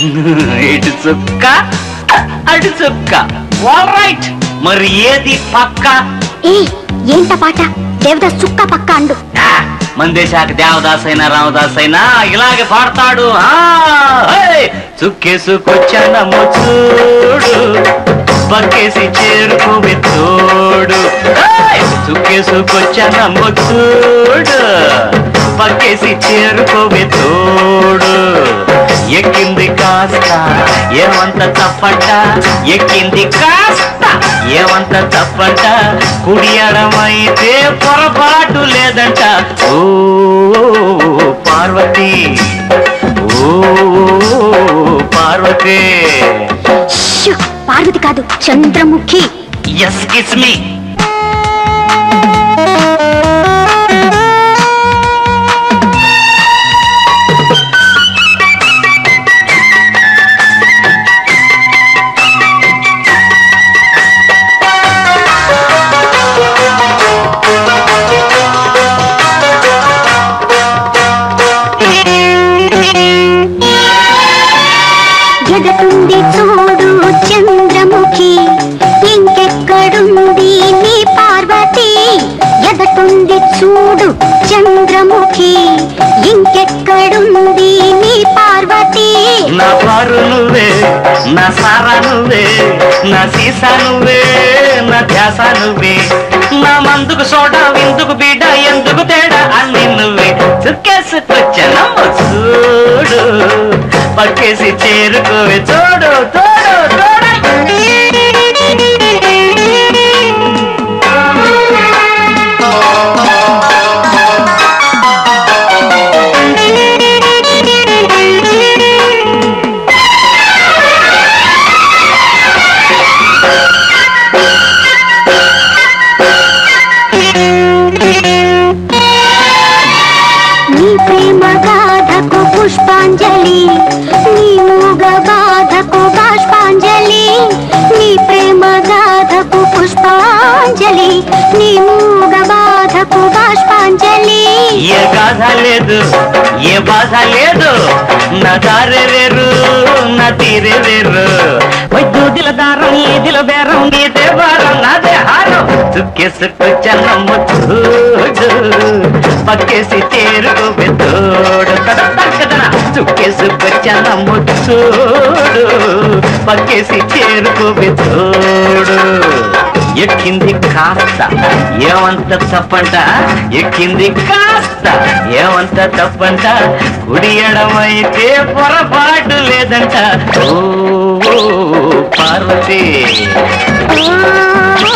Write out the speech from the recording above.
ఇటు చుక్క అటు చుక్క ఆల్ రైట్ మరి ఏది పక్క ఏ ఏంట పాట దేవదాస్ చుక్క పక్క అండు ఆ, మందేశాక దేవదాస్ అయినా రామదాస్ అయినా ఇలాగే పాడతాడు ఆ, హే! చుక్కేసుకొచ్చానమ్మ చూడు పక్కేసి చేరుకోవి తోడు హే! చుక్కేసుకొచ్చానమ్మ చూడు పక్కేసి చేరుకోవి తోడు ఎక్కింది కాస్త ఏమంత తప్పంట ఎక్కింది కాస్త ఏమంత తప్పంట కుడి ఎడమైతే పొరపాటు లేదంట ఓ పార్వతి ఓ పార్వతి షు, పార్వతి కాదు చంద్రముఖి ఎస్ కిస్ మీ ఎదటుంది చూడు చంద్రముఖి ఇంకెక్కడుంది నీ పార్వతి ఎదటుంది చూడు చంద్రముఖి ఇంకెక్కడుంది నీ పార్వతి నా పారు నువ్వే నా సారా నువ్వే నా సీసా నువ్వే నా ధ్యాస నువ్వే నా మందుకు సోడా విందుకు బీడ ఎందుకు తేడా అన్ని నువ్వే చుక్కేసుకొచ్చానమ్మ చూడు పక్కేసి చేరుకోవే చూడు తోడు తోడు నీ ప్రేమ గాథకు పుష్పాంజలి నీ మూగ బాధకు బాష్పాంజలి నీ ప్రేమ గాథకు పుష్పాంజలి నీ మూగ బాధకు బాష్పాంజలి ఏ గాథ లేదు ఏ బాధ లేదు నా దారే వేరు నా తీరే వేరు వైద్యుదిల దారం ఈదిల బేరం నీదే వారం నాదే హారం చుక్కేసుకొచ్చానమ్మ చూడు పక్కేసి చేరుకు తోడు కదా కదా చుక్కేసుకొచ్చానమ్మ చూడు పక్కేసి చేరుకు తోడు ఎక్కింది కాస్త ఏమంత తప్పంట ఎక్కింది కాస్త ఏమంత తప్పంట కుడి ఎడమైతే పొరపాటు లేదంట ఓ పార్వతి ఓ